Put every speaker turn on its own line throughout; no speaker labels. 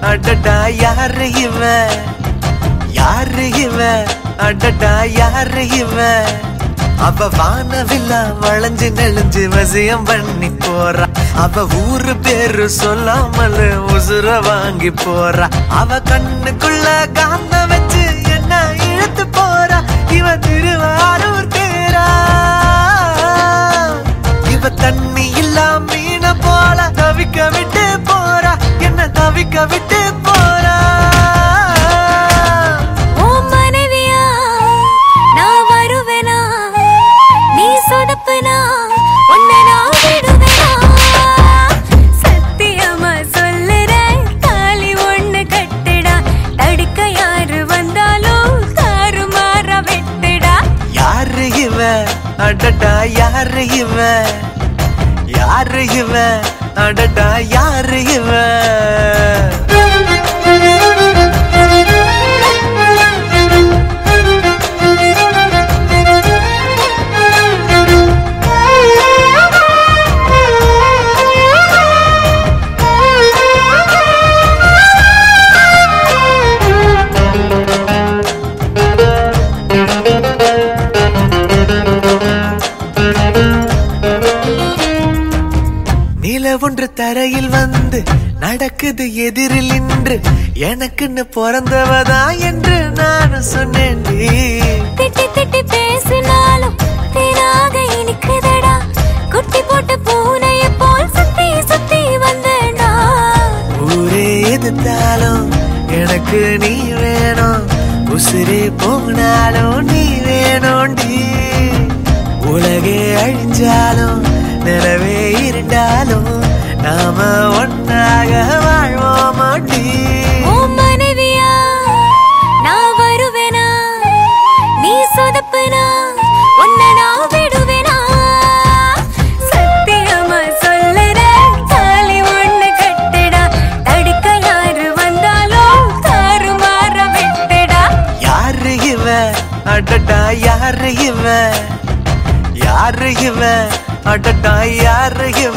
அடடா யாரு இவ யாரு இவ அடடா யாரு இவ அவ வானவில்லா வளைஞ்சு நெளிஞ்சு வசியம் பண்ணி போறா அவ ஊரு பேரு சொல்லாமல் உசுர வாங்கி போறா அவ கண்ணுக்குள்ள காந்த வச்சு என்ன இழுத்து போறா இவ திருவாரூர் தேரா இவ தண்ணி இல்லா மீன போல தவிக்க விட்டு போறா என்ன தவிக்க விட்டு போறா
ஓ மனைவியா நான் வருவேனா நீ சொதப்புனா உன்னை நான் விடுவேனா சத்தியமா சொல்லுறேன் தாலி ஒண்ணு கட்டுடா தடுக்க யாரு வந்தாலும் தாறுமாற வெட்டுடா
யாரு இவ அடடா யாரு இவ யாரு இவ அடடா யாரு இவ நில ஒன்று தரையில் வந்து நடக்குது எதிரில் நின்று எனக்குன்னு பிறந்தவதா என்று நான் சொன்னேன்
திட்டி திட்டி பேசினாலும் தேனாக இனிக்குதடா குட்டி போட்ட பூனைய போல் சுத்தி சுத்தி வந்தேடா
ஊரே எதிர்த்தாலும் எனக்கு நீ வேணும் உசிரே போனாலும் நீ வேணும்டி உலகே அழிஞ்சாலும் நிலவே இருந்தாலும் நாம ஒன்னாக வாழ்வோமாட்டி
ஓ மனைவியா நான் வருவேனா நீ சொதப்புனா உன்னை நான் விடுவேனா சத்தியமா சொல்லுறேன் தாலி ஒண்ணு கட்டுடா தடுக்க யாரு வந்தாலும் தாறுமாற வெட்டுடா
யாரு இவ அடடா யாரு இவ யாரு இவ அடடா யாரு இவ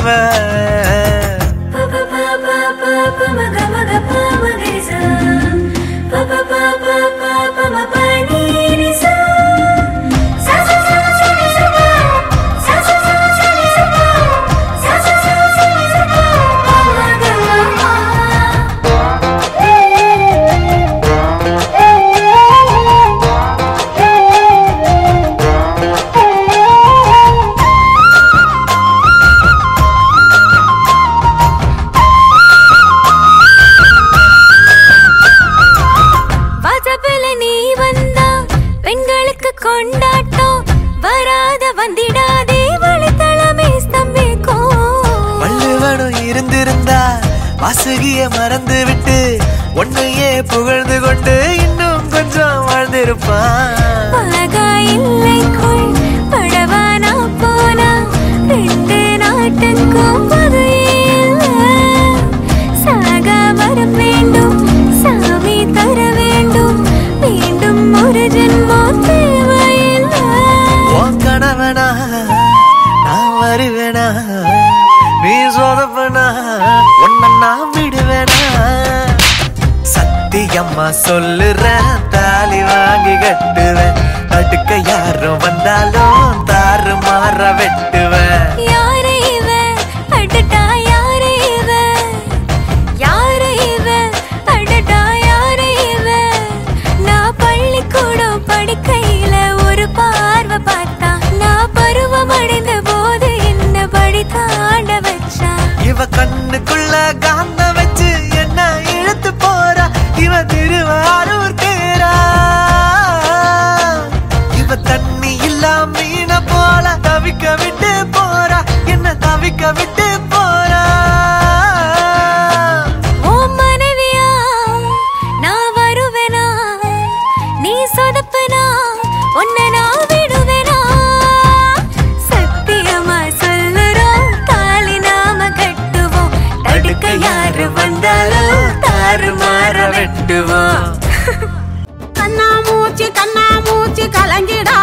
வாஜபில நீ வந்தா பெண்களுக்கு கொண்டாட்டம் வராத வந்திடாதே வழித்தளமே ஸ்தம்பிக்கும்
வள்ளுவனும் இருந்திருந்தா வாசுகிய மறந்து விட்டு உன்னையே புகழ்ந்து கொண்டு இன்னும் கொஞ்சம் வாழ்ந்திருப்பான்
அழகா இல்லைக்குள் படவானா போனா ரெண்டு நாட்டுக்கும் அது இல்ல. சாக வரம் வேண்டும் சாமி தர வேண்டும் மீண்டும் ஒரு ஜென்மம் தேவையில்லை
உன் கணவனா நான் வருவேனா நீ சொதப்பனா உன்னை நான் விடுவேனா சத்தியம்மா சொல்லுறேன் தாலி வாங்கி கட்டுவேன் தடுக்க யாரும் வந்தாலும் தாறு மாற வெட்டுவேன்
யாரு இவ அடடா யாரு இவ யாரு இவ அடடா யாரு இவ நான் பள்ளிக்கூடம் படிக்கையில ஒரு பார்வை பார்த்தா நான் பருவம் அடைந்த போது என்ன படி தாண்ட வச்சா
இவ கண்ணுக்குள்ள காந்த வச்சு என்ன இழுத்து போறா இவ திருவாரூர் தேரா இவ தண்ணி இல்லா மீன போல தவிக்க விட்டு போறா என்ன தவிக்க விட்டு போறா
ஓ மனைவியா நான் வருவேனா நீ சொதப்புனா உன்னை நான் விடுவேனா சத்தியமா சொல்லுறோம் தாலி நாம கட்டுவோம் தடுக்க யாரு வந்தாலும் தாறு மாற
வெட்டுவோம்
கண்ணா மூச்சு கண்ணா மூச்சு கலங்கிடா